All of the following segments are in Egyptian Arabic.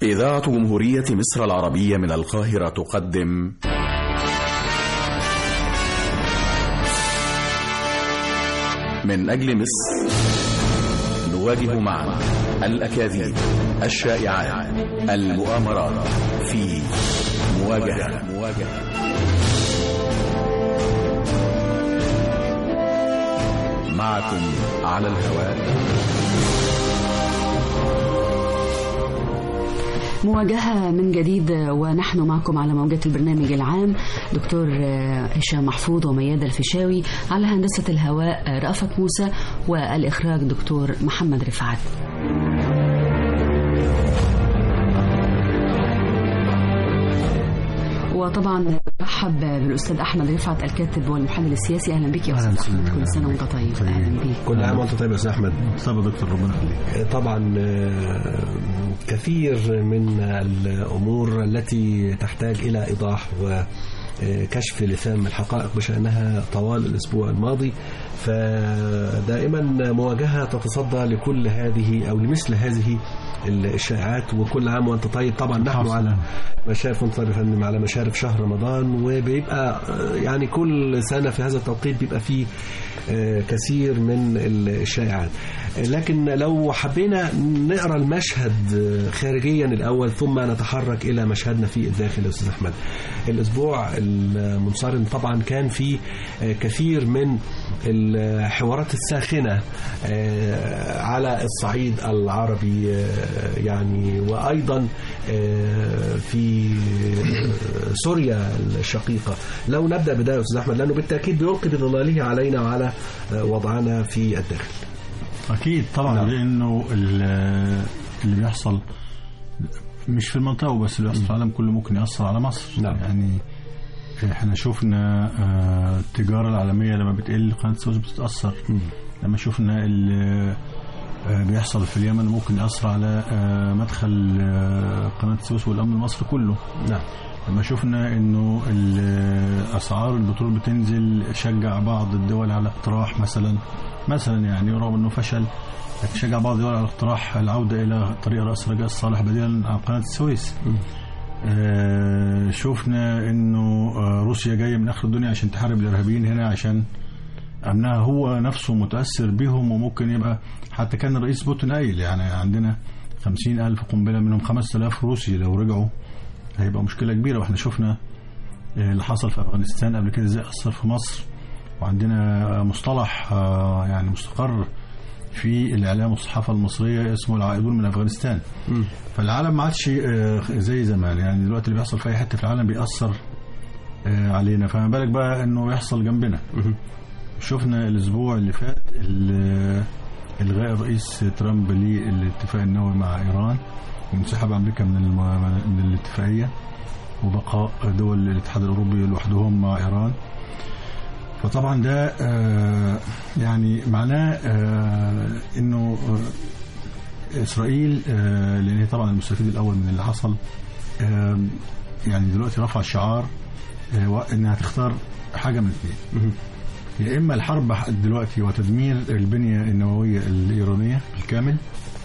إذاعة جمهورية مصر العربية من القاهرة تقدم من أجل مصر نواجه معا الأكاذيب الشائعات المؤامرات في مواجهة مواجهة معكم على الهواء مواجهة من جديد ونحن معكم على موجات البرنامج العام دكتور هشام محفوظ وميادة الفيشاوي على هندسة الهواء رأفت موسى والإخراج دكتور محمد رفعت وطبعا برحب بالاستاذ احمد رفعت الكاتب والمحلل السياسي اهلا بك يا استاذ احمد كل سنه وانت طيب اهلا بك كل عام وانت طيب يا استاذ احمد طيب يا دكتور ربنا يخليك طبعا كثير من الامور التي تحتاج الى ايضاح وكشف لثام الحقائق بشانها طوال الاسبوع الماضي فدائما مواجهه تتصدى لكل هذه او لمثل هذه الشائعات وكل عام وانت طيب طبعا نحن على مشارف وانت طيب على مشارف شهر رمضان وبيبقى يعني كل سنه في هذا التوقيت بيبقى فيه كثير من الشائعات لكن لو حبينا نقرا المشهد خارجيا الاول ثم نتحرك الى مشهدنا في الداخل يا استاذ احمد الاسبوع المنصرم طبعا كان في كثير من الحوارات الساخنه على الصعيد العربي يعني وايضا في سوريا الشقيقه لو نبدا بدايه استاذ احمد لانه بالتاكيد بيلقي بظلاله علينا وعلى وضعنا في الداخل اكيد طبعا نعم. لانه اللي بيحصل مش في المنطقه بس اللي بيحصل في العالم كله ممكن ياثر على مصر نعم. يعني احنا شفنا التجاره العالميه لما بتقل قناه السويس بتتاثر م. لما شفنا اللي بيحصل في اليمن ممكن يأثر على مدخل قناة السويس والأمن المصري كله نعم لما شفنا انه اسعار البترول بتنزل شجع بعض الدول على اقتراح مثلا مثلا يعني رغم انه فشل شجع بعض الدول على اقتراح العوده الى طريق راس رجاء الصالح بديلا عن قناه السويس آه شفنا انه آه روسيا جايه من اخر الدنيا عشان تحارب الارهابيين هنا عشان امنها هو نفسه متاثر بهم وممكن يبقى حتى كان الرئيس بوتين قايل يعني عندنا خمسين ألف قنبلة منهم خمس آلاف روسي لو رجعوا هيبقى مشكلة كبيرة واحنا شفنا اللي حصل في أفغانستان قبل كده ازاي أثر في مصر وعندنا مصطلح يعني مستقر في الإعلام والصحافة المصرية اسمه العائدون من أفغانستان م. فالعالم ما عادش زي زمان يعني دلوقتي اللي بيحصل في أي حتة في العالم بيأثر علينا فما بالك بقى إنه يحصل جنبنا م. شفنا الأسبوع اللي فات إلغاء الرئيس ترامب للاتفاق النووي مع إيران وانسحاب أمريكا من الم... من الاتفاقية وبقاء دول الاتحاد الأوروبي لوحدهم مع إيران فطبعا ده آه يعني معناه آه إنه آه إسرائيل لأن هي طبعا المستفيد الأول من اللي حصل يعني دلوقتي رفع الشعار إنها تختار حاجة من اثنين يا اما الحرب دلوقتي وتدمير البنيه النوويه الايرانيه بالكامل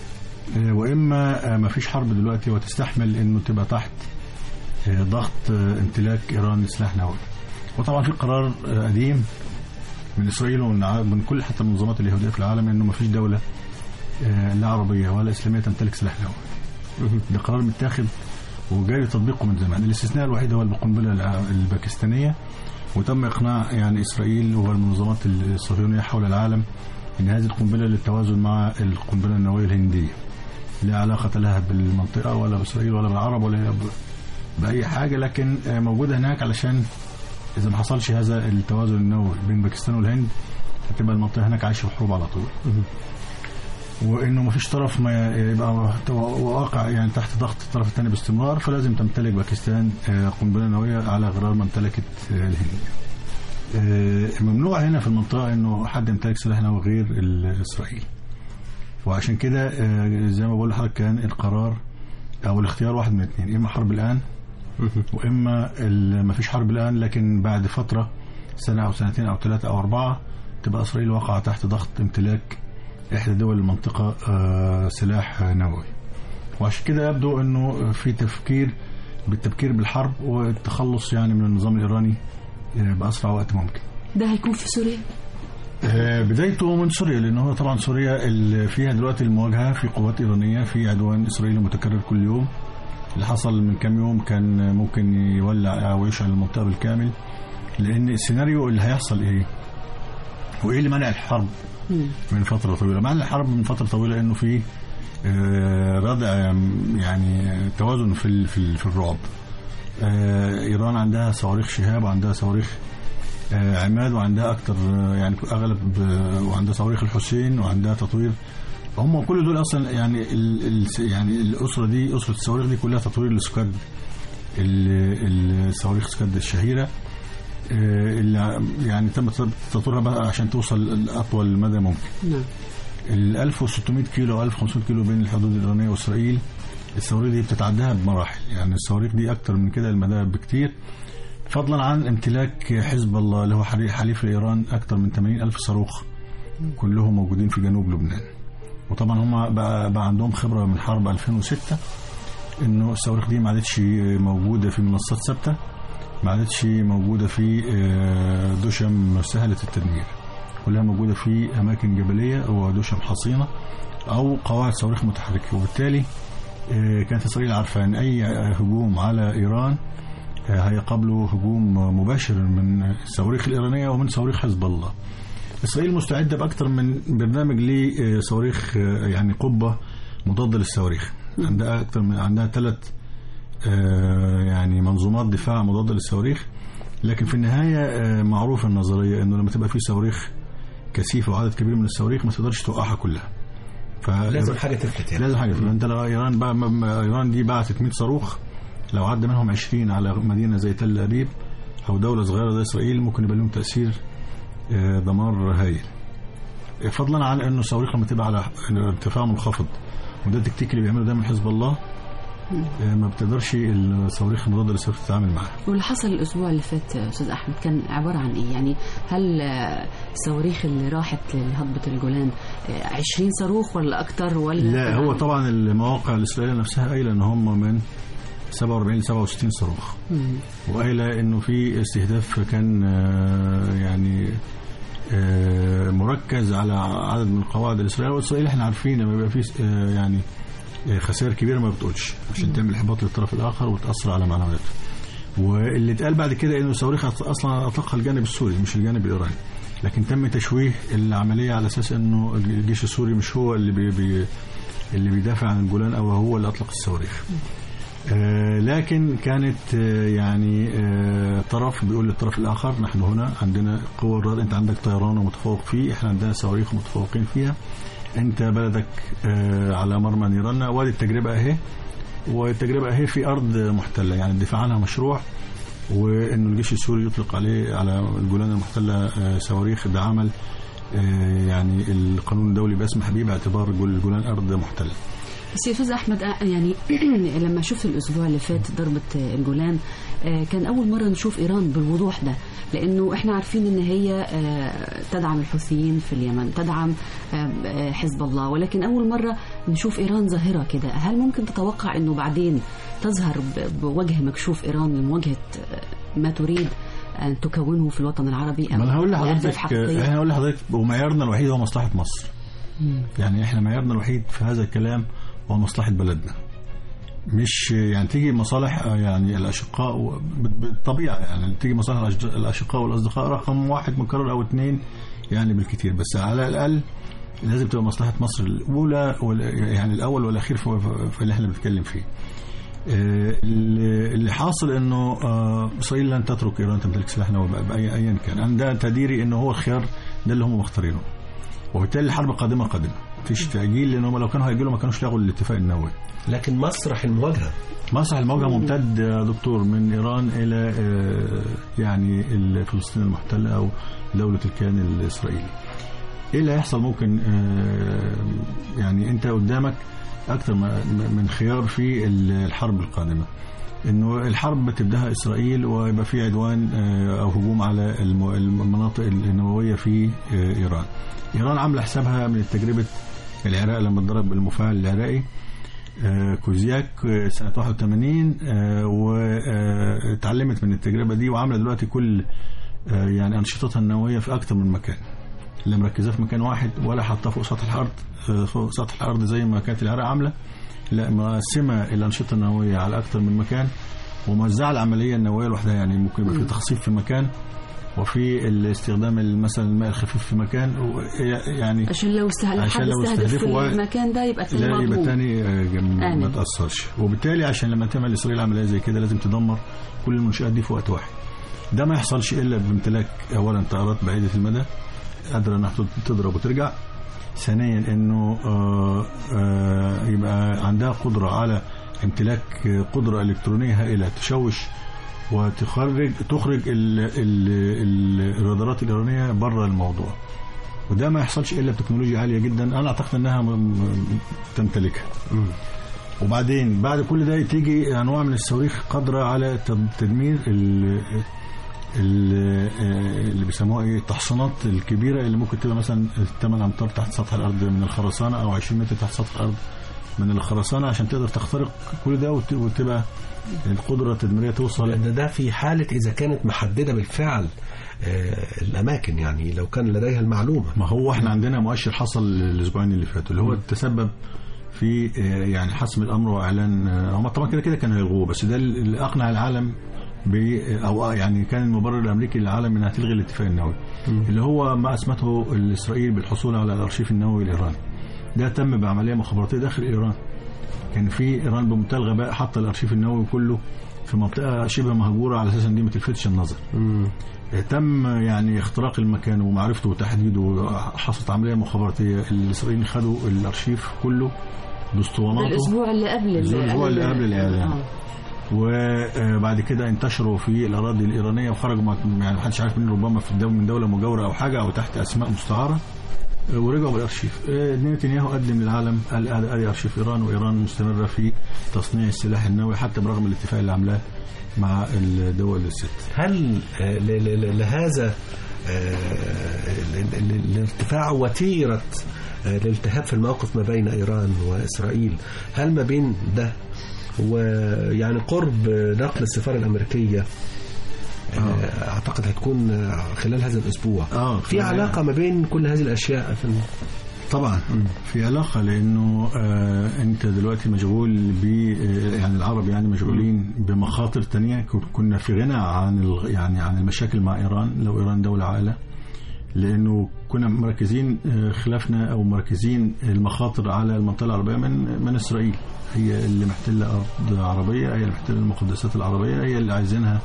واما ما فيش حرب دلوقتي وتستحمل انه تبقى تحت ضغط امتلاك ايران لسلاح نووي وطبعا في قرار قديم من اسرائيل ومن كل حتى المنظمات اليهوديه في العالم انه ما فيش دوله لا عربيه ولا اسلاميه تمتلك سلاح نووي ده قرار متاخد وجاري تطبيقه من زمان الاستثناء الوحيد هو القنبله الباكستانيه وتم اقناع يعني اسرائيل والمنظمات الصهيونيه حول العالم ان هذه القنبله للتوازن مع القنبله النوويه الهنديه لا علاقه لها بالمنطقه ولا باسرائيل ولا بالعرب ولا باي حاجه لكن موجوده هناك علشان اذا ما حصلش هذا التوازن النووي بين باكستان والهند هتبقى المنطقه هناك عايشه في حروب على طول وانه ما فيش طرف ما يبقى واقع يعني تحت ضغط الطرف الثاني باستمرار فلازم تمتلك باكستان قنبله نوويه على غرار ما امتلكت الهند. ممنوع هنا في المنطقه انه حد يمتلك سلاح نووي غير اسرائيل. وعشان كده زي ما بقول لحضرتك كان القرار او الاختيار واحد من الاثنين اما حرب الان واما ما فيش حرب الان لكن بعد فتره سنه او سنتين او ثلاثه او اربعه تبقى اسرائيل واقعه تحت ضغط امتلاك إحدى دول المنطقة سلاح نووي وعشان كده يبدو انه في تفكير بالتفكير بالحرب والتخلص يعني من النظام الايراني آه، باسرع وقت ممكن ده هيكون في سوريا آه، بدايته من سوريا لان هو طبعا سوريا اللي فيها دلوقتي المواجهه في قوات ايرانيه في عدوان اسرائيلي متكرر كل يوم اللي حصل من كام يوم كان ممكن يولع او يشعل المنطقه بالكامل لان السيناريو اللي هيحصل ايه؟ وايه اللي منع الحرب مم. من فتره طويله؟ منع الحرب من فتره طويله انه في آه، ردع يعني توازن في ال- في ال- في الرعب. آه، ايران عندها صواريخ شهاب وعندها صواريخ آه، عماد وعندها اكتر آه، يعني اغلب آه، وعندها صواريخ الحسين وعندها تطوير هم كل دول اصلا يعني ال ال يعني الاسره دي اسره الصواريخ دي كلها تطوير لسكاد ال- الصواريخ سكاد الشهيره آه، اللي يعني تم تطويرها بقى عشان توصل لاطول مدى ممكن نعم ال 1600 كيلو او 1500 كيلو بين الحدود الايرانيه واسرائيل الصواريخ دي بتتعداها بمراحل يعني الصواريخ دي اكتر من كده المدى بكتير فضلا عن امتلاك حزب الله اللي هو حلي- حليف ايران اكتر من 80 الف صاروخ كلهم موجودين في جنوب لبنان وطبعا هم بقى, بقى عندهم خبره من حرب 2006 انه الصواريخ دي ما عادتش موجوده في منصات ثابته ما عادتش موجوده في آه، دشم سهله التدمير كلها موجوده في اماكن جبليه ودشم حصينه او قواعد صواريخ متحركه وبالتالي آه، كانت اسرائيل عارفه ان اي هجوم على ايران آه، هيقابله هجوم مباشر من الصواريخ الايرانيه ومن صواريخ حزب الله. اسرائيل مستعده باكثر من برنامج لصواريخ آه، يعني قبه مضاده للصواريخ. عندها اكثر من عندها ثلاث يعني منظومات دفاع مضاده للصواريخ لكن في النهايه آه، معروف النظريه انه لما تبقى في صواريخ كثيفه وعدد كبير من الصواريخ ما تقدرش توقعها كلها. ف- لازم حاجه تفلت يعني لازم حاجه انت لو ايران بقى م- م- ايران دي بعتت 100 صاروخ لو عدى منهم 20 على مدينه زي تل ابيب او دوله صغيره زي اسرائيل ممكن يبقى لهم تاثير آه، دمار هائل فضلا عن انه الصواريخ لما تبقى على ارتفاع منخفض وده التكتيك اللي بيعمله دايما حزب الله آه، ما بتقدرش الصواريخ المضاده للصواريخ تتعامل معاها واللي حصل الاسبوع اللي فات استاذ احمد كان عباره عن ايه يعني هل آه، الصواريخ اللي راحت لهضبه الجولان آه، 20 صاروخ ولا اكتر ولا لا هو طبعا المواقع الاسرائيليه نفسها قايله ان هم من 47 ل 67 صاروخ مم. وقايله انه في استهداف كان آه، يعني آه، مركز على عدد من القواعد الاسرائيليه واسرائيل احنا عارفين لما يبقى في آه، يعني آه، خسائر كبيره ما بتقولش عشان تعمل احباط للطرف الاخر وتاثر على معنوياته واللي اتقال بعد كده انه الصواريخ اصلا اطلقها الجانب السوري مش الجانب الايراني لكن تم تشويه العمليه على اساس انه الجيش السوري مش هو اللي بي بي اللي بيدافع عن الجولان او هو اللي اطلق الصواريخ آه، لكن كانت آه، يعني آه، طرف بيقول للطرف الاخر نحن هنا عندنا قوة الرد انت عندك طيران ومتفوق فيه احنا عندنا صواريخ متفوقين فيها انت بلدك آه، على مرمى نيراننا وادي التجربه اهي والتجربه اهي في ارض محتله يعني الدفاع عنها مشروع وانه الجيش السوري يطلق عليه على الجولان المحتله آه، صواريخ ده عمل آه، يعني القانون الدولي بيسمح بيه باعتبار جول- الجولان ارض محتله بس يا استاذ احمد آه، يعني لما شفت الاسبوع اللي فات ضربه آه، الجولان آه، كان اول مره نشوف ايران بالوضوح ده لانه احنا عارفين ان هي آه، تدعم الحوثيين في اليمن تدعم آه، آه، حزب الله ولكن اول مره نشوف ايران ظاهره كده هل ممكن تتوقع انه بعدين تظهر ب- بوجه مكشوف ايران لمواجهه آه، ما تريد ان تكونه في الوطن العربي ما انا هقول لأهداف لحضرتك حقيقية؟ احنا هقول لحضرتك ومعيارنا الوحيد هو مصلحه مصر مم. يعني احنا معيارنا الوحيد في هذا الكلام هو مصلحه بلدنا مش يعني تيجي مصالح آه، يعني الاشقاء و- ب- بالطبيعه يعني تيجي مصالح الأشج- الاشقاء والاصدقاء رقم واحد مكرر او اثنين يعني بالكثير بس على الاقل لازم تبقى مصلحه مصر الاولى وال- يعني الاول والاخير في, في اللي احنا بنتكلم فيه. آه، اللي اللي حاصل انه آه، اسرائيل لن تترك ايران تمتلك سلاح نووي بأ- باي ايا كان انا ده تقديري انه هو الخيار ده اللي هم مختارينه وبالتالي الحرب قادمه قادمه مفيش تاجيل لان هم لو كانوا هيجيلوا ما كانوش لغوا الاتفاق النووي لكن مسرح المواجهه مسرح المواجهه ممتد يا دكتور من ايران الى آه، يعني فلسطين المحتله او دوله الكيان الاسرائيلي. ايه اللي هيحصل ممكن آه، يعني انت قدامك اكثر ما- من خيار في الحرب القادمه. انه الحرب بتبداها اسرائيل ويبقى في عدوان آه، او هجوم على الم- المناطق النوويه في آه، ايران. ايران عامله حسابها من تجربه العراق لما اتضرب المفاعل العراقي آه، كوزياك آه، سنة 81 واتعلمت من التجربة دي وعاملة دلوقتي كل آه، يعني أنشطتها النووية في أكتر من مكان لا مركزاه في مكان واحد ولا حاطاه فوق سطح الأرض آه، فوق سطح الأرض زي ما كانت العراق عاملة لا مقسمة الأنشطة النووية على أكتر من مكان وموزعة العملية النووية لوحدها يعني ممكن يبقى في تخصيب في مكان وفي الاستخدام ال- مثلا الماء الخفيف في مكان و- يعني عشان لو استهدف عشان حد لو استهدف في استهدفوا واحد- المكان ده يبقى التاني لا يبقى مضمون الثاني ما آمن. تاثرش وبالتالي عشان لما تعمل اسرائيل عمليه زي كده لازم تدمر كل المنشات دي في وقت واحد ده ما يحصلش الا بامتلاك اولا طائرات بعيده المدى قادره انها تضرب وترجع ثانيا انه آه، آه، يبقى عندها قدره على امتلاك قدره الكترونيه هائله تشوش وتخرج تخرج ال ال ال الرادارات الايرانيه بره الموضوع وده ما يحصلش الا بتكنولوجيا عاليه جدا انا اعتقد انها م- م- تمتلكها وبعدين بعد كل ده تيجي انواع من الصواريخ قادره على تد- تدمير ال ال- اللي بيسموها ايه التحصينات الكبيره اللي ممكن تبقى مثلا 8 امتار تحت سطح الارض من الخرسانه او 20 متر تحت سطح الارض من الخرسانه عشان تقدر تخترق كل ده وت- وتبقى القدره التدميريه توصل لأن ده في حالة إذا كانت محددة بالفعل آه، الأماكن يعني لو كان لديها المعلومة ما هو احنا عندنا مؤشر حصل الاسبوعين اللي فاتوا اللي هو تسبب في آه، يعني حسم الامر واعلان آه، هم طبعا كده كده كانوا هيلغوه بس ده اللي اقنع العالم ب او يعني كان المبرر الامريكي للعالم انها تلغي الاتفاق النووي اللي هو ما اسمته اسرائيل بالحصول على الارشيف النووي الايراني ده تم بعمليه مخابراتيه داخل ايران كان في ايران بمنتهى الغباء حاطه الارشيف النووي كله في منطقه شبه مهجوره على اساس ان دي ما تلفتش النظر تم يعني اختراق المكان ومعرفته وتحديده وحصلت عمليه مخابراتيه الاسرائيليين خدوا الارشيف كله ده باسطواناته الاسبوع اللي قبل الأسبوع اللي قبل الإعلان. آه. وبعد كده انتشروا في الاراضي الايرانيه وخرجوا مع- يعني محدش عارف مين ربما في الدولة من دوله مجاوره او حاجه او تحت اسماء مستعاره آه، ورجعوا بالارشيف آه، نتنياهو قدم للعالم قال ادي ادي ارشيف ايران وايران مستمره في تصنيع السلاح النووي حتى برغم الاتفاق اللي عاملاه مع الدول الست هل آه، ل- ل- ل- لهذا آه، ال- ال- ال- الارتفاع وتيرة آه، الالتهاب في الموقف ما بين إيران وإسرائيل هل ما بين ده ويعني قرب نقل السفارة الأمريكية آه، أعتقد هتكون آه، خلال هذا الأسبوع اه في علاقة ما بين كل هذه الأشياء في الم- طبعا في علاقة لأنه آه أنت دلوقتي مشغول ب آه، يعني العرب يعني مشغولين بمخاطر تانية ك- كنا في غنى عن ال- يعني عن المشاكل مع إيران لو إيران دولة عاقلة لأنه كنا مركزين آه، خلافنا أو مركزين المخاطر على المنطقة العربية من من إسرائيل هي اللي محتلة أرض عربية هي اللي محتلة المقدسات العربية هي اللي عايزينها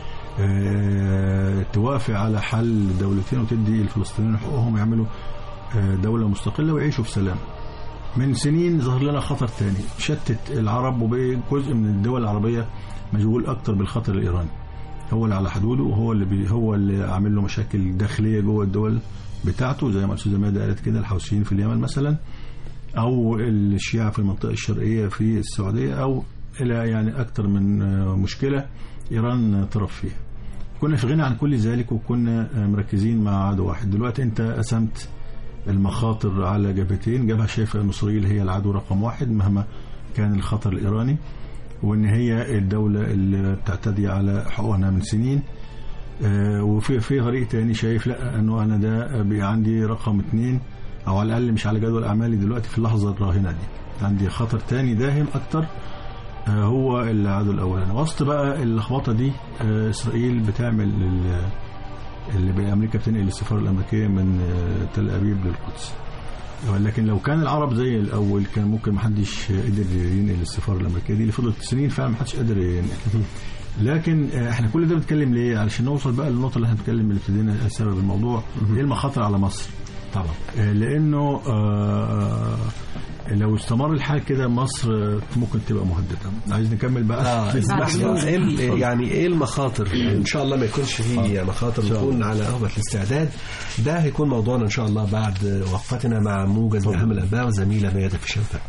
آه، توافق على حل دولتين وتدي الفلسطينيين حقوقهم يعملوا آه، دولة مستقلة ويعيشوا في سلام من سنين ظهر لنا خطر تاني شتت العرب وبقى جزء من الدول العربية مشغول أكتر بالخطر الإيراني هو اللي على حدوده وهو اللي بي هو اللي عامل له مشاكل داخلية جوه الدول بتاعته زي ما الأستاذة ماده قالت كده الحوثيين في اليمن مثلا أو الشيعة في المنطقة الشرقية في السعودية أو إلى يعني أكتر من آه، مشكلة إيران طرف فيها كنا في غنى عن كل ذلك وكنا آه، مركزين مع عدو واحد دلوقتي أنت قسمت المخاطر على جبهتين جبهة شايفة أن إسرائيل هي العدو رقم واحد مهما كان الخطر الإيراني وأن هي الدولة اللي بتعتدي على حقوقنا من سنين آه، وفي في فريق تاني شايف لا انه انا ده بقى عندي رقم اتنين او على الاقل مش على جدول اعمالي دلوقتي في اللحظه الراهنه دي عندي خطر تاني داهم اكتر آه، هو العدو الاولاني وسط بقى اللخبطه دي آه، اسرائيل بتعمل ال- اللي بقى امريكا بتنقل السفاره الامريكيه من آه، تل ابيب للقدس لكن لو كان العرب زي الاول كان ممكن ما حدش قدر ينقل السفاره الامريكيه دي اللي فضلت سنين فعلا ما حدش قادر ينقل لكن آه، احنا كل ده بنتكلم ليه علشان نوصل بقى للنقطه اللي احنا بنتكلم اللي ابتدينا سبب الموضوع ايه المخاطر على مصر طبعا آه، لانه آه، لو استمر الحال كده مصر آه، ممكن تبقى مهدده عايز نكمل بقى اه اسمح لي إيه ال- يعني ايه المخاطر ان شاء الله ما يكونش فيه مخاطر إن شاء نكون على اهبه الاستعداد ده هيكون موضوعنا ان شاء الله بعد وقفتنا مع موجز باهم الانباء والزميله ميادة في شنفه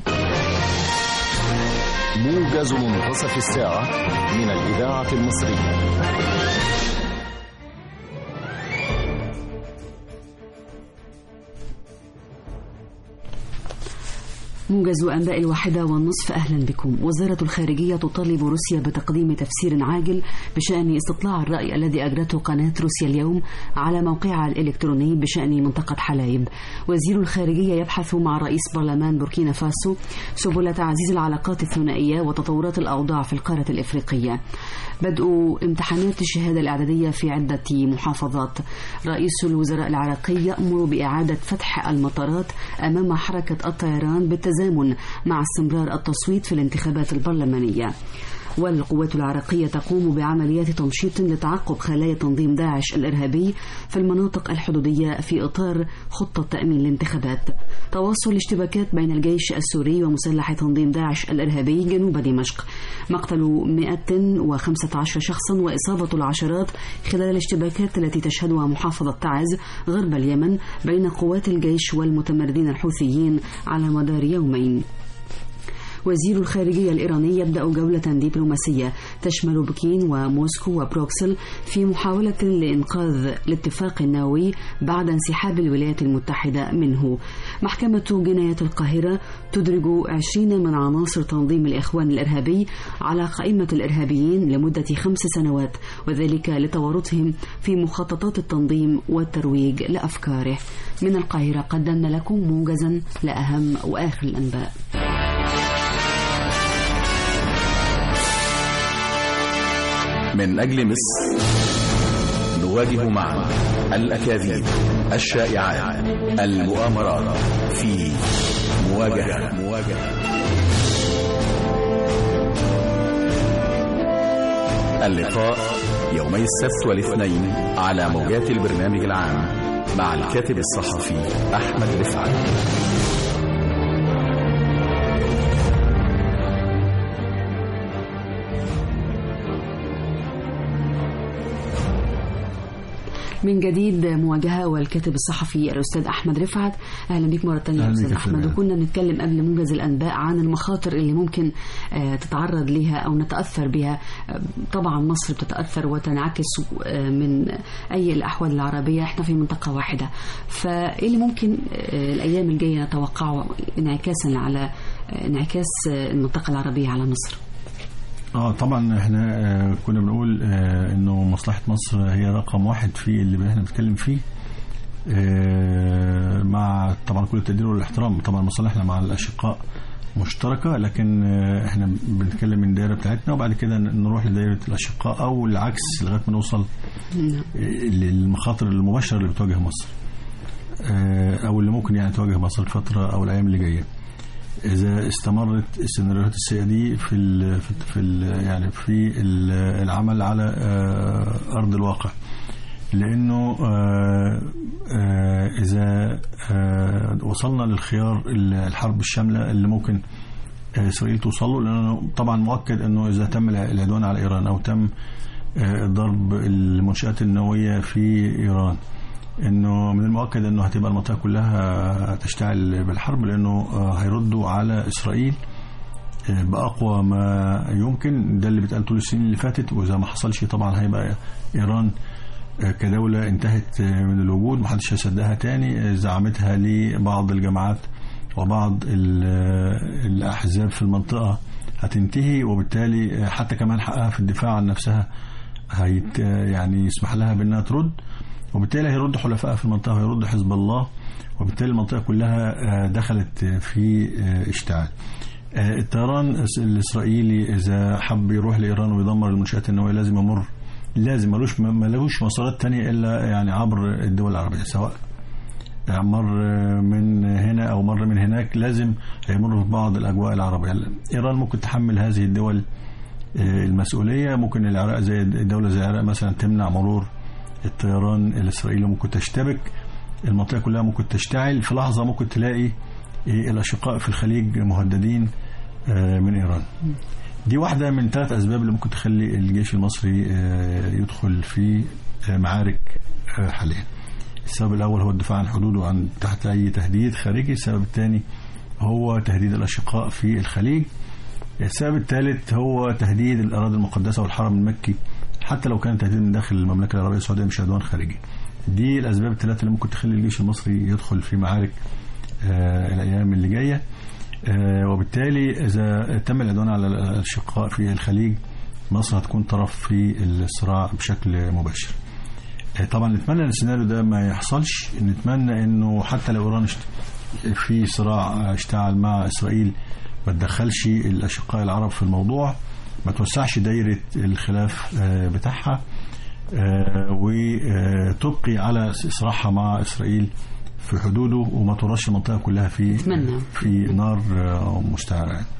موجز منتصف الساعة من الإذاعة المصرية موجز أنباء الواحدة والنصف أهلا بكم وزارة الخارجية تطالب روسيا بتقديم تفسير عاجل بشأن استطلاع الرأي الذي أجرته قناة روسيا اليوم على موقعها الإلكتروني بشأن منطقة حلايب وزير الخارجية يبحث مع رئيس برلمان بوركينا فاسو سبل تعزيز العلاقات الثنائية وتطورات الأوضاع في القارة الإفريقية بدء امتحانات الشهادة الإعدادية في عدة محافظات رئيس الوزراء العراقي يأمر بإعادة فتح المطارات أمام حركة الطيران بالتزامن مع استمرار التصويت في الانتخابات البرلمانية والقوات العراقية تقوم بعمليات تمشيط لتعقب خلايا تنظيم داعش الإرهابي في المناطق الحدودية في إطار خطة تأمين الانتخابات تواصل اشتباكات بين الجيش السوري ومسلح تنظيم داعش الإرهابي جنوب دمشق مقتل 115 شخصا وإصابة العشرات خلال الاشتباكات التي تشهدها محافظة تعز غرب اليمن بين قوات الجيش والمتمردين الحوثيين على مدار يومين وزير الخارجية الإيراني يبدأ جولة دبلوماسية تشمل بكين وموسكو وبروكسل في محاولة لإنقاذ الاتفاق النووي بعد انسحاب الولايات المتحدة منه محكمة جنايات القاهرة تدرج عشرين من عناصر تنظيم الإخوان الإرهابي على قائمة الإرهابيين لمدة خمس سنوات وذلك لتورطهم في مخططات التنظيم والترويج لأفكاره من القاهرة قدمنا لكم موجزا لأهم وآخر الأنباء من أجل مصر نواجه معا الأكاذيب الشائعات المؤامرات في مواجهة مواجهة اللقاء يومي السبت والاثنين على موجات البرنامج العام مع الكاتب الصحفي أحمد رفعت من جديد مواجهة والكاتب الصحفي الأستاذ أحمد رفعت أهلا بك مرة ثانية أهلا أستاذ بك يا أحمد فندم. وكنا بنتكلم قبل موجز الأنباء عن المخاطر اللي ممكن آه، تتعرض لها أو نتأثر بها آه، طبعا مصر بتتأثر وتنعكس آه، من أي الأحوال العربية احنا في منطقة واحدة فإيه اللي ممكن آه، الأيام الجاية نتوقعه انعكاسا على آه، انعكاس آه، المنطقة العربية على مصر اه طبعا احنا آه، كنا بنقول آه، انه مصلحه مصر هي رقم واحد في اللي احنا بنتكلم فيه آه، مع طبعا كل التقدير والاحترام طبعا مصالحنا مع الاشقاء مشتركه لكن آه، احنا بنتكلم من الدائره بتاعتنا وبعد كده نروح لدائره الاشقاء او العكس لغايه ما نوصل نعم. للمخاطر المباشره اللي بتواجه مصر آه، او اللي ممكن يعني تواجه مصر الفتره او الايام اللي جايه اذا استمرت السيناريوهات السيئه دي في ال في, في ال يعني في ال- العمل على آه، ارض الواقع لانه آه، آه، اذا آه، وصلنا للخيار الحرب الشامله اللي ممكن آه، اسرائيل توصل له لانه طبعا مؤكد انه اذا تم العدوان على ايران او تم آه، ضرب المنشات النوويه في ايران انه من المؤكد انه هتبقى المنطقه كلها تشتعل بالحرب لانه آه، هيردوا على اسرائيل آه، باقوى ما يمكن ده اللي بيتقال طول السنين اللي فاتت واذا ما حصلش طبعا هيبقى ايران آه، كدوله انتهت آه، من الوجود محدش هيصدقها تاني آه، زعمتها لبعض الجماعات وبعض ال- آه، الاحزاب في المنطقه هتنتهي وبالتالي آه، حتى كمان حقها في الدفاع عن نفسها هيت يعني يسمح لها بانها ترد وبالتالي هيرد حلفائها في المنطقه ويرد حزب الله وبالتالي المنطقه كلها آه، دخلت في آه، اشتعال. آه، الطيران الاسرائيلي اذا حب يروح لايران ويدمر المنشات النوويه لازم يمر لازم ملوش ملوش مسارات تانية الا يعني عبر الدول العربيه سواء مر من هنا او مر من هناك لازم هيمر في بعض الاجواء العربيه ايران ممكن تحمل هذه الدول آه، المسؤوليه ممكن العراق زي دوله زي العراق مثلا تمنع مرور الطيران الاسرائيلي ممكن تشتبك المنطقه كلها ممكن تشتعل في لحظه ممكن تلاقي آه، الاشقاء في الخليج مهددين آه، من ايران دي واحده من ثلاث اسباب اللي ممكن تخلي الجيش المصري آه، يدخل في آه، معارك آه، حاليا السبب الاول هو الدفاع عن حدوده عن تحت اي تهديد خارجي السبب الثاني هو تهديد الاشقاء في الخليج السبب الثالث هو تهديد الاراضي المقدسه والحرم المكي حتى لو كان تهديد من داخل المملكه العربيه السعوديه مش عدوان خارجي دي الاسباب الثلاثه اللي ممكن تخلي الجيش المصري يدخل في معارك آه الايام اللي جايه آه، وبالتالي إذا تم العدوان على الأشقاء في الخليج مصر هتكون طرف في الصراع بشكل مباشر آه، طبعا نتمنى ان السيناريو ده ما يحصلش نتمنى انه حتى لو ايران اشت- في صراع اشتعل مع اسرائيل ما تدخلش الاشقاء العرب في الموضوع ما توسعش دايره الخلاف آه، بتاعها آه، وتبقي على صراعها مع اسرائيل في حدوده وما ترش المنطقه كلها في أتمنى. في نار آه، مشتعله يعني.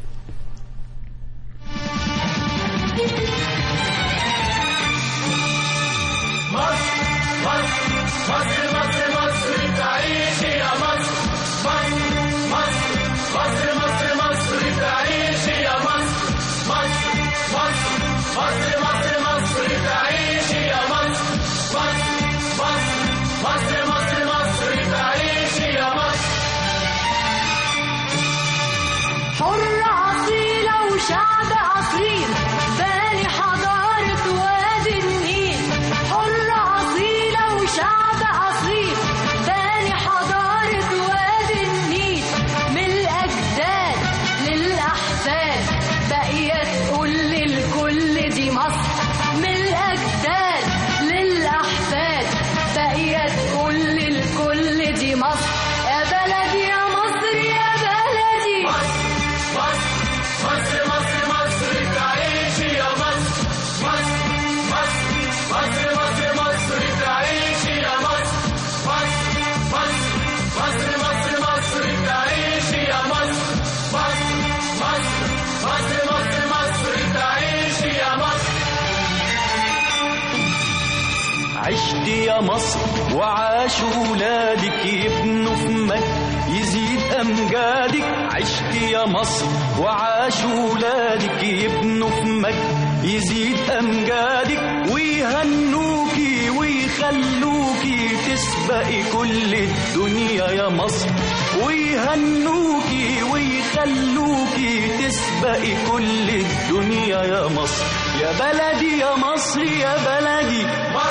حرة أصيلة وشعب أصيل باني حضارة وادي النيل حرة أصيلة وشعب أصيل باني حضارة وادي النيل من الأجداد للأحفاد بقيت تقول للكل دي مصر من الأجداد للأحفاد بقيت تقول للكل دي مصر يا بلدي يا مصر يا بلدي عشت يا مصر وعاش ولادك يبنوا في مجد يزيد أمجادك عشت يا مصر وعاش ولادك يبنوا في مجد يزيد أمجادك ويهنوكي ويخلوكي تسبقي كل الدنيا يا مصر ويهنوكي ويخلوكي تسبقي كل الدنيا يا مصر يا بلدي يا مصر يا بلدي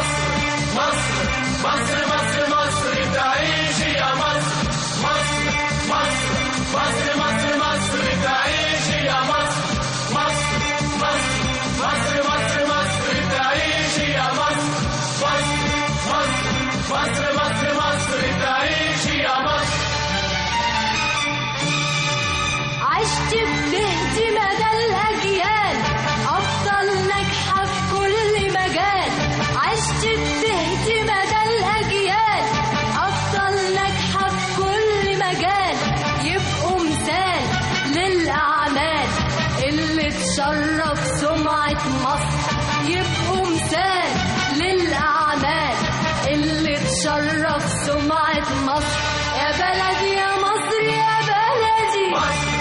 عشت بتهدي مدى الأجيال أفضل ناجحة في كل مجال عشت بتهدي مدى الأجيال أفضل ناجحة في كل مجال يبقوا مثال للأعمال اللي تشرف سمعة مصر يبقوا مثال للأعمال اللي تشرف سمعة مصر يا بلدي يا مصر يا بلدي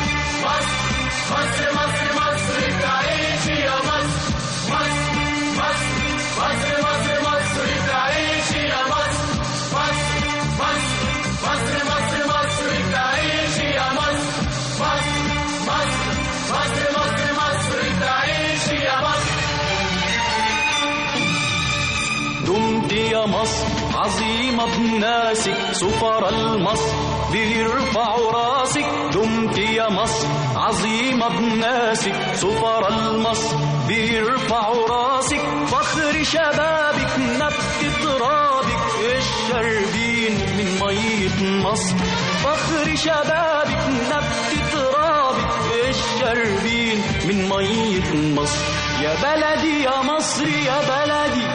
دمت يا مصر عظيمة بناسك سفر المصر بيرفعوا راسك دمت يا مصر عظيمة بناسك سفر المصر بيرفعوا راسك فخر شبابك نبت ترابك الشربين من مية مصر فخر شبابك نبت ترابك الشربين من مية مصر يا بلدي يا مصر يا بلدي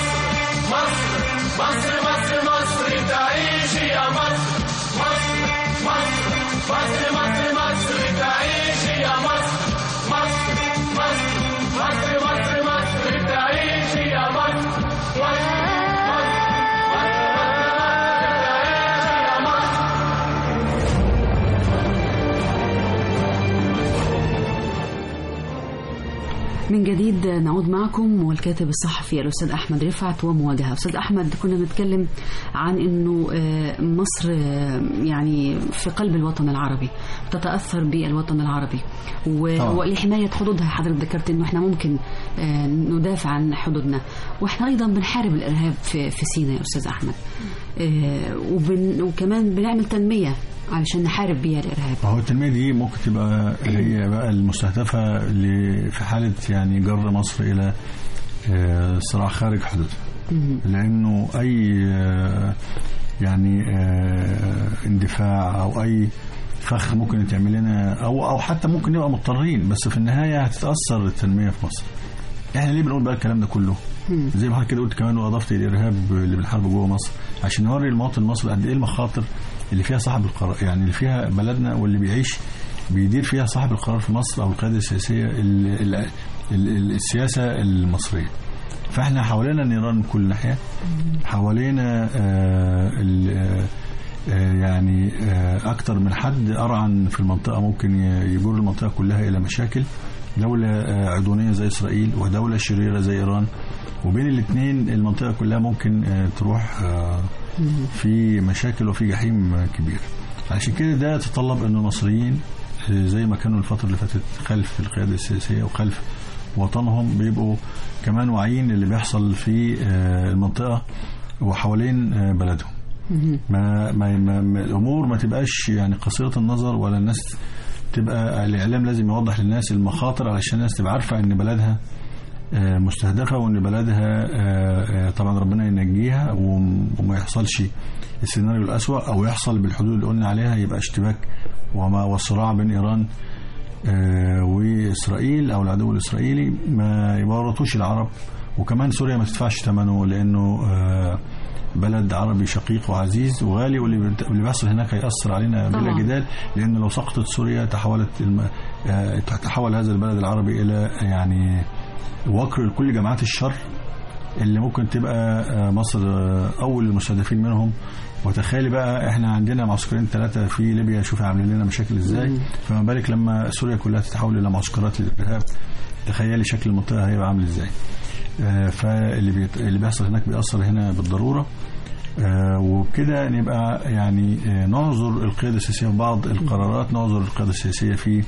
من جديد نعود معكم والكاتب الصحفي الأستاذ أحمد رفعت ومواجهة أستاذ أحمد كنا بنتكلم عن أنه آه، مصر آه، يعني في قلب الوطن العربي تتأثر بالوطن العربي و- طبعا. ولحماية حدودها حضرتك ذكرت أنه إحنا ممكن آه، ندافع عن حدودنا وإحنا أيضا بنحارب الإرهاب في في سيناء يا أستاذ أحمد آه، وبن وكمان بنعمل تنميه علشان نحارب بيها الارهاب هو التنمية دي ممكن تبقى هي بقى المستهدفة ل- في حالة يعني جر مصر إلى آه، صراع خارج حدودها لأنه أي آه، يعني آه، اندفاع أو أي فخ ممكن يتعمل لنا أو أو حتى ممكن نبقى مضطرين بس في النهاية هتتأثر التنمية في مصر احنا ليه بنقول بقى الكلام ده كله زي ما حضرتك كده قلت كمان واضفت الارهاب اللي بالحرب جوه مصر عشان نوري المواطن المصري قد ايه المخاطر اللي فيها صاحب القرار يعني اللي فيها بلدنا واللي بيعيش بيدير فيها صاحب القرار في مصر او القياده السياسيه ال ال ال السياسه المصريه فاحنا حوالينا نيران من كل ناحيه حوالينا آه ال- آه، آه، يعني آه، اكتر من حد ارعن في المنطقه ممكن ي- يجر المنطقه كلها الى مشاكل دوله آه، عدوانيه زي اسرائيل ودوله شريره زي ايران وبين الاثنين المنطقه كلها ممكن آه، تروح آه، في مشاكل وفي جحيم آه، كبير عشان كده ده يتطلب ان المصريين آه، زي ما كانوا الفتره اللي فاتت خلف القياده السياسيه وخلف وطنهم بيبقوا كمان واعيين اللي بيحصل في آه، المنطقه وحوالين آه، بلدهم ما, ما, ما, ما الامور ما تبقاش يعني قصيره النظر ولا الناس تبقى الاعلام لازم يوضح للناس المخاطر علشان الناس تبقى عارفه ان بلدها آه، مستهدفه وان بلدها آه، آه، طبعا ربنا ينجيها وم- وما يحصلش السيناريو الاسوأ او يحصل بالحدود اللي قلنا عليها يبقى اشتباك وما والصراع بين ايران آه، واسرائيل او العدو الاسرائيلي ما يورطوش العرب وكمان سوريا ما تدفعش ثمنه لانه آه، بلد عربي شقيق وعزيز وغالي واللي بت- واللي بيحصل هناك هيأثر علينا بلا طبعاً. جدال لأنه لو سقطت سوريا تحولت الم... آه، تحول هذا البلد العربي إلى يعني وكر لكل جماعات الشر اللي ممكن تبقى آه، مصر آه، أول المستهدفين منهم وتخيلي بقى احنا عندنا معسكرين ثلاثة في ليبيا شوفي عاملين لنا مشاكل ازاي فما بالك لما سوريا كلها تتحول إلى معسكرات للإرهاب تخيلي شكل المنطقة هيبقى عامل ازاي آه، فاللي بيت... اللي بيحصل هناك بيأثر هنا بالضرورة آه، وبكده نبقى يعني آه، نعذر القيادة السياسية في بعض القرارات نعذر القيادة السياسية في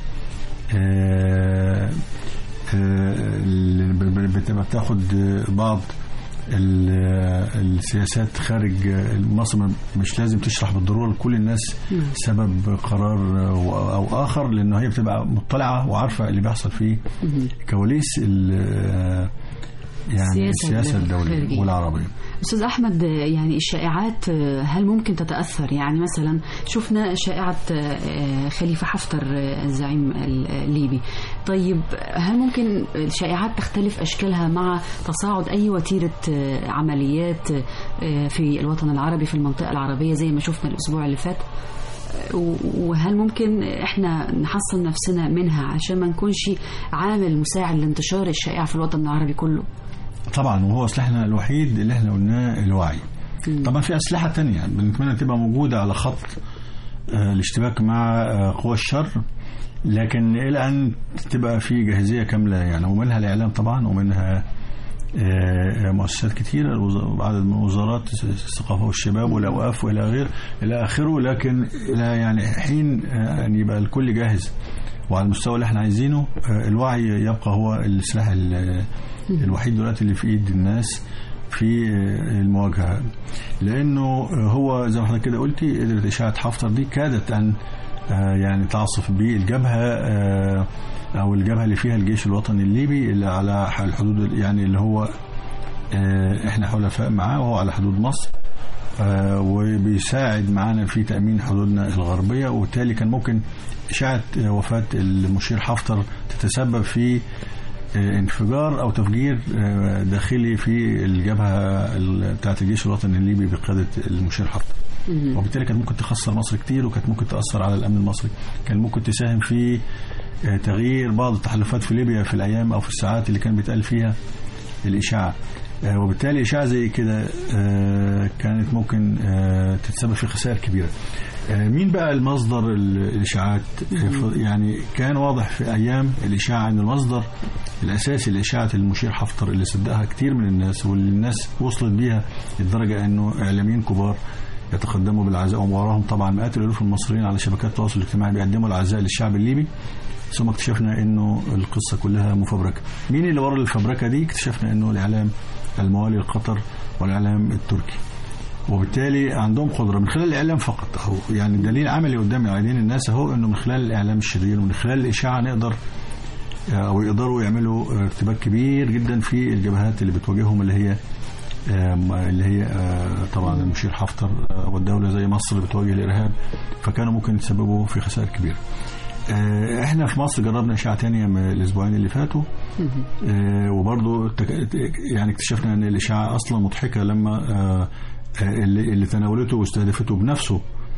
آه، آه، اللي ب- ب- بتبقى بتاخد آه، بعض ال- آه، السياسات خارج آه، مصر مش لازم تشرح بالضروره لكل الناس سبب قرار آه، او اخر لانه هي بتبقى مطلعه وعارفه اللي بيحصل في كواليس ال- آه، يعني السياسة السياسه الدوليه الخارجية. والعربيه استاذ احمد يعني الشائعات هل ممكن تتاثر يعني مثلا شفنا شائعه آه، خليفه حفتر آه، الزعيم الليبي طيب هل ممكن الشائعات تختلف اشكالها مع تصاعد اي وتيره آه، عمليات آه، في الوطن العربي في المنطقه العربيه زي ما شفنا الاسبوع اللي فات و- وهل ممكن احنا نحصن نفسنا منها عشان ما نكونش عامل مساعد لانتشار الشائعه في الوطن العربي كله طبعا وهو سلاحنا الوحيد اللي احنا قلناه الوعي طبعا في اسلحه تانية بنتمنى تبقى موجوده على خط آه، الاشتباك مع آه، قوى الشر لكن الى ان تبقى في جاهزيه كامله يعني ومنها الاعلام طبعا ومنها آه، مؤسسات كتيرة الوز- عدد من وزارات الثقافة والشباب والأوقاف وإلى غير إلى آخره لكن إلى يعني حين آه، أن يبقى الكل جاهز وعلى المستوى اللي احنا عايزينه آه، الوعي يبقى هو السلاح ال- الوحيد دلوقتي اللي في ايد الناس في آه، المواجهه لانه آه، هو زي ما حضرتك كده قلتي قدرت اشاعه حفتر دي كادت ان آه، يعني تعصف بالجبهه آه، او الجبهه اللي فيها الجيش الوطني الليبي اللي على الحدود يعني اللي هو آه، احنا حلفاء معاه وهو على حدود مصر آه، وبيساعد معانا في تأمين حدودنا الغربية وبالتالي كان ممكن إشاعة آه، وفاة المشير حفتر تتسبب في آه، انفجار أو تفجير آه، داخلي في الجبهة ال- بتاعة الجيش الوطني الليبي بقيادة المشير حفتر وبالتالي كانت ممكن تخسر مصر كتير وكانت ممكن تأثر على الأمن المصري كان ممكن تساهم في آه، تغيير بعض التحالفات في ليبيا في الأيام أو في الساعات اللي كان بيتقال فيها الإشاعة آه، وبالتالي إشاعة زي كده آه، كانت ممكن آه، تتسبب في خسائر كبيرة آه، مين بقى المصدر ال- الإشاعات آه، ف- يعني كان واضح في أيام الإشاعة أن المصدر الأساسي لإشاعة المشير حفتر اللي صدقها كتير من الناس واللي الناس وصلت بيها لدرجة أنه إعلاميين كبار يتقدموا بالعزاء ووراهم طبعا مئات الألوف المصريين على شبكات التواصل الاجتماعي بيقدموا العزاء للشعب الليبي ثم اكتشفنا انه القصه كلها مفبركه. مين اللي ورا الفبركه دي؟ اكتشفنا انه الاعلام الموالي لقطر والاعلام التركي. وبالتالي عندهم قدره من خلال الاعلام فقط اهو يعني دليل عملي قدام عينين الناس اهو انه من خلال الاعلام الشرير ومن خلال الاشاعه نقدر او يقدروا يعملوا ارتباك كبير جدا في الجبهات اللي بتواجههم اللي هي آم، اللي هي آه، طبعا المشير حفتر آه، والدوله زي مصر بتواجه الارهاب فكانوا ممكن يتسببوا في خسائر كبيره. آه، احنا في مصر جربنا اشاعه تانية من الاسبوعين اللي فاتوا آه، وبرضو التك- يعني اكتشفنا ان الاشاعه اصلا مضحكه لما آه، آه، اللي, اللي تناولته واستهدفته بنفسه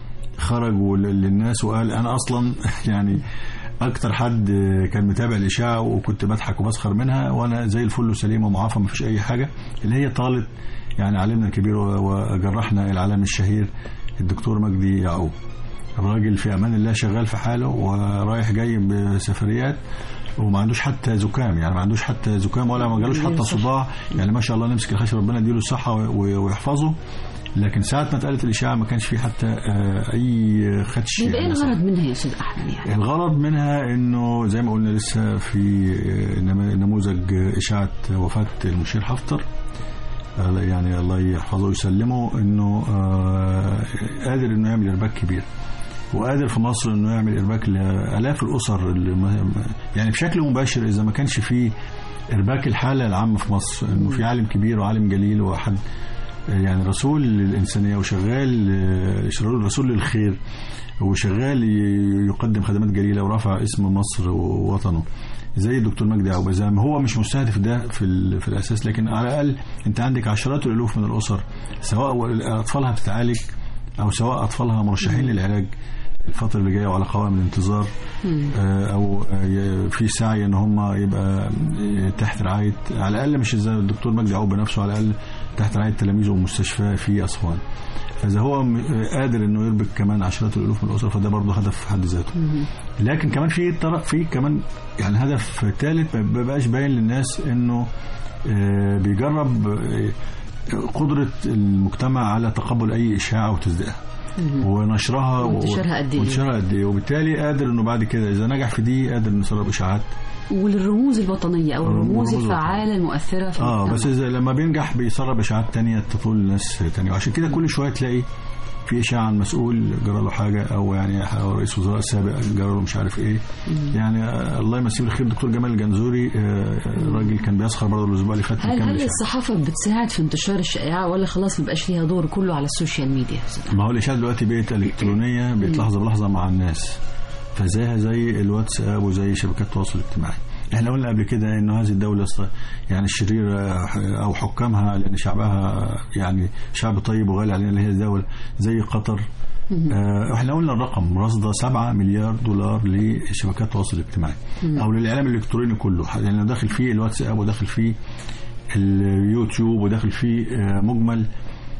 خرج ول- للناس وقال انا اصلا يعني اكتر حد كان متابع الاشاعه وكنت بضحك وبسخر منها وانا زي الفل وسليم ومعافى ما فيش اي حاجه اللي هي طالت يعني عالمنا الكبير و- وجرحنا العالم الشهير الدكتور مجدي يعقوب الراجل في امان الله شغال في حاله ورايح جاي بسفريات وما عندوش حتى زكام يعني ما عندوش حتى زكام ولا ما جالوش حتى صداع يعني ما شاء الله نمسك الخشب ربنا يديله الصحه و- ويحفظه لكن ساعة ما اتقالت الإشاعة ما كانش في حتى آه، أي خدش يبقى ايه يعني الغرض منها يا استاذ احمد يعني الغرض منها انه زي ما قلنا لسه في آه، نم- نموذج آه، اشاعه وفاه المشير حفتر آه، يعني الله يحفظه ويسلمه انه آه، قادر انه يعمل ارباك كبير وقادر في مصر انه يعمل ارباك لالاف الاسر اللي ما- يعني بشكل مباشر اذا ما كانش في ارباك الحاله العامه في مصر انه في عالم كبير وعالم جليل وحد يعني رسول للإنسانية وشغال آه، رسول للخير وشغال ي- يقدم خدمات جليلة ورفع اسم مصر ووطنه زي الدكتور مجدي أبو بزام هو مش مستهدف ده في, ال- في الأساس لكن على الأقل أنت عندك عشرات الألوف من الأسر سواء أطفالها بتتعالج أو سواء أطفالها مرشحين للعلاج الفترة اللي جاية وعلى قوائم الانتظار آه، أو آه، ي- في سعي إن هم يبقى آه، تحت رعاية على الأقل مش زي الدكتور مجدي يعقوب بنفسه على الأقل تحت رعاية تلاميذه ومستشفى في أسوان فإذا هو م- قادر إنه يربك كمان عشرات الألوف من الأسر فده برضه هدف في حد ذاته لكن كمان في طرف في كمان يعني هدف ثالث ما بقاش باين للناس إنه آه، بيجرب آه، قدرة المجتمع على تقبل أي إشاعة وتصديقها ونشرها و- وانتشارها قد إيه. وانتشارها قد ايه وبالتالي قادر انه بعد كده اذا نجح في دي قادر انه يسرب اشاعات وللرموز الوطنيه او الرموز والرموز الفعاله المؤثره في اه المجتمع. بس إذا لما بينجح بيسرب اشاعات تانية تطول الناس تانية وعشان كده كل شويه تلاقي في اشاعه عن مسؤول جرى له حاجه او يعني رئيس وزراء سابق جرى له مش عارف ايه يعني آه، الله يمسيه بالخير الدكتور جمال الجنزوري آه، راجل كان بيسخر برضه الاسبوع اللي فات من هل كام هل إشاعة. الصحافه بتساعد في انتشار الشائعه ولا خلاص ما بقاش فيها دور كله على السوشيال ميديا يا أستاذ ما هو الاشاعه دلوقتي بقت الكترونيه بقت لحظه بلحظه مع الناس فزيها زي الواتساب وزي شبكات التواصل الاجتماعي احنا قلنا قبل كده انه هذه الدوله است- يعني الشريره او حكامها لان شعبها يعني شعب طيب وغالي علينا اللي هي الدوله زي قطر آه، احنا قلنا الرقم رصد 7 مليار دولار لشبكات التواصل الاجتماعي او للاعلام الالكتروني كله لانه داخل فيه الواتساب وداخل فيه اليوتيوب وداخل فيه آه، مجمل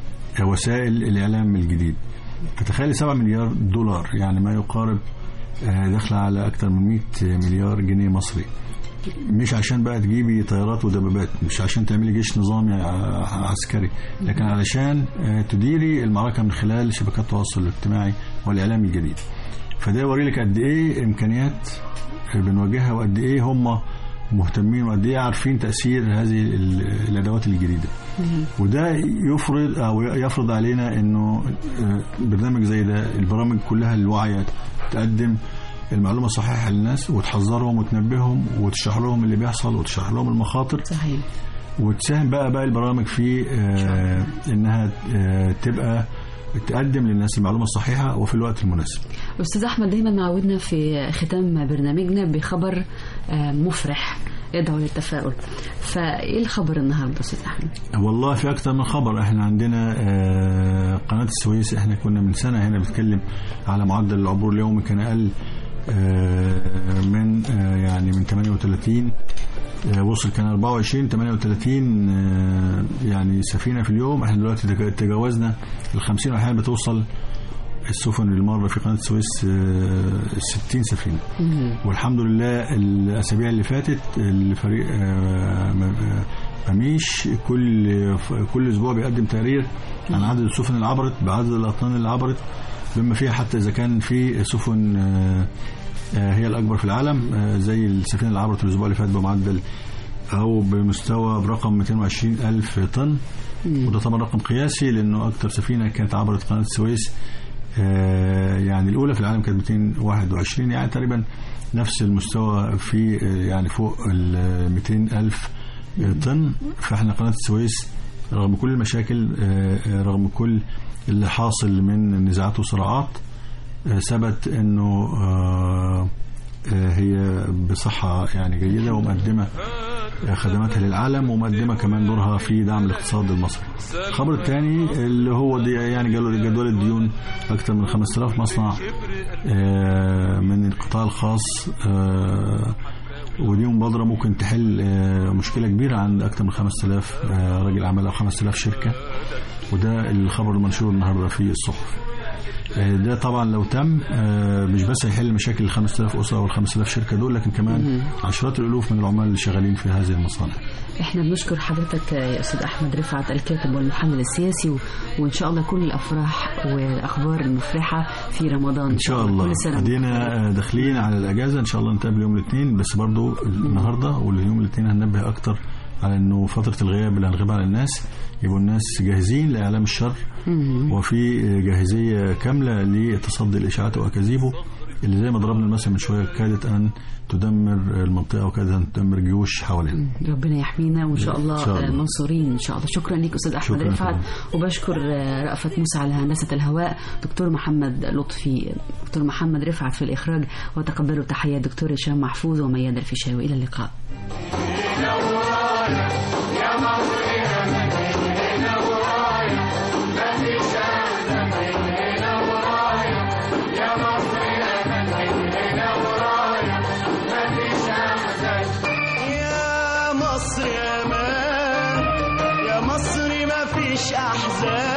وسائل الإعلام الجديد فتخيل 7 مليار دولار يعني ما يقارب آه، داخله على أكثر من 100 مليار جنيه مصري مش عشان بقى تجيبي طيارات ودبابات مش عشان تعملي جيش نظامي ع- عسكري لكن علشان آه، تديري المعركة من خلال شبكات التواصل الاجتماعي والإعلام الجديد فده يوري لك قد إيه إمكانيات آه، بنواجهها وقد إيه هم مهتمين وقد إيه عارفين تأثير هذه ال- الأدوات الجديدة وده يفرض او يفرض علينا انه آه، برنامج زي ده البرامج كلها الواعيه تقدم المعلومه الصحيحه للناس وتحذرهم وتنبههم وتشرح لهم اللي بيحصل وتشرح لهم المخاطر صحيح وتساهم بقى باقي البرامج في آه، انها آه، تبقى تقدم للناس المعلومه الصحيحه وفي الوقت المناسب استاذ احمد دايما معودنا في ختام برنامجنا بخبر آه، مفرح يدعو للتفاؤل فايه الخبر النهارده استاذ احمد والله في اكثر من خبر احنا عندنا آه، قناه السويس احنا كنا من سنه هنا بنتكلم على معدل العبور اليومي كان اقل آه، من آه، يعني من 38 آه، وصل كان 24 38 آه، يعني سفينه في اليوم احنا دلوقتي تجا- تجاوزنا ال 50 واحيانا بتوصل السفن المرة في قناة السويس آه، 60 سفينة والحمد لله الأسابيع اللي فاتت الفريق آه، م- آه، مميش كل كل أسبوع بيقدم تقرير عن عدد السفن اللي عبرت بعدد الأطنان اللي عبرت بما فيها حتى إذا كان في سفن آه، آه، هي الأكبر في العالم آه، زي السفينة اللي عبرت الأسبوع اللي فات بمعدل أو بمستوى برقم 220 ألف طن وده طبعا رقم قياسي لأنه أكثر سفينة كانت عبرت قناة السويس آه، يعني الأولى في العالم كانت 221 يعني تقريبا نفس المستوى في آه، يعني فوق ال 200 ألف طن فاحنا قناة السويس رغم كل المشاكل آه، آه، رغم كل اللي حاصل من نزاعات وصراعات آه، ثبت انه آه، آه، هي بصحة يعني جيدة ومقدمة آه، خدماتها للعالم ومقدمة كمان دورها في دعم الاقتصاد المصري الخبر الثاني اللي هو دي يعني جدول جدول الديون أكثر من 5000 مصنع آه، من القطاع الخاص آه، ودي مبادرة ممكن تحل آه، مشكلة كبيرة عند أكثر من 5000 آه، راجل أعمال أو 5000 شركة وده الخبر المنشور النهارده في الصحف آه، ده طبعا لو تم آه، مش بس هيحل مشاكل ال 5000 اسره وال 5000 شركه دول لكن كمان عشرات الالوف من العمال اللي شغالين في هذه المصانع احنا بنشكر حضرتك يا استاذ احمد رفعت الكاتب والمحلل السياسي و... وان شاء الله كل الافراح والاخبار المفرحه في رمضان ان شاء الله كل سنه ادينا آه، داخلين على الاجازه ان شاء الله نتقابل يوم الاثنين بس برضو النهارده واليوم الاثنين هننبه اكتر على انه فتره الغياب اللي هنغيبها على الناس يبقوا الناس جاهزين لاعلام الشر وفي جاهزيه كامله لتصدي الاشاعات واكاذيبه اللي زي ما ضربنا المثل من شويه كادت ان تدمر المنطقه وكادت ان تدمر جيوش حوالينا ربنا يحمينا وان شاء الله, إن شاء الله. منصورين ان شاء الله شكرا لك استاذ احمد شكراً رفعت فندم. وبشكر آه، رأفت موسى على هندسه الهواء دكتور محمد لطفي دكتور محمد رفعت في الاخراج وتقبلوا تحيه دكتور هشام محفوظ ومياد الفيشاوي الى اللقاء يا مصر يا مان يا مصر ما فيش احزان